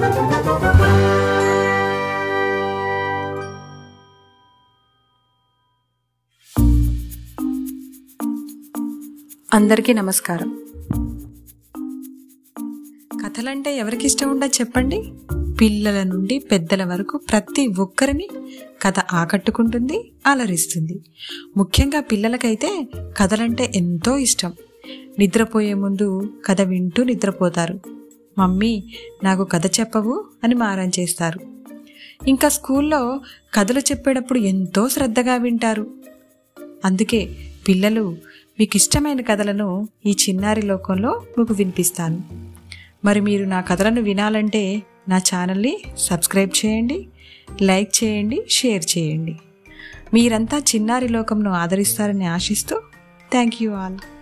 అందరికీ నమస్కారం కథలంటే ఎవరికి ఇష్టం ఉండదు చెప్పండి పిల్లల నుండి పెద్దల వరకు ప్రతి ఒక్కరిని కథ ఆకట్టుకుంటుంది అలరిస్తుంది ముఖ్యంగా పిల్లలకైతే కథలంటే ఎంతో ఇష్టం నిద్రపోయే ముందు కథ వింటూ నిద్రపోతారు మమ్మీ నాకు కథ చెప్పవు అని మారం చేస్తారు ఇంకా స్కూల్లో కథలు చెప్పేటప్పుడు ఎంతో శ్రద్ధగా వింటారు అందుకే పిల్లలు మీకు ఇష్టమైన కథలను ఈ చిన్నారి లోకంలో మీకు వినిపిస్తాను మరి మీరు నా కథలను వినాలంటే నా ఛానల్ని సబ్స్క్రైబ్ చేయండి లైక్ చేయండి షేర్ చేయండి మీరంతా చిన్నారి లోకంను ఆదరిస్తారని ఆశిస్తూ థ్యాంక్ యూ ఆల్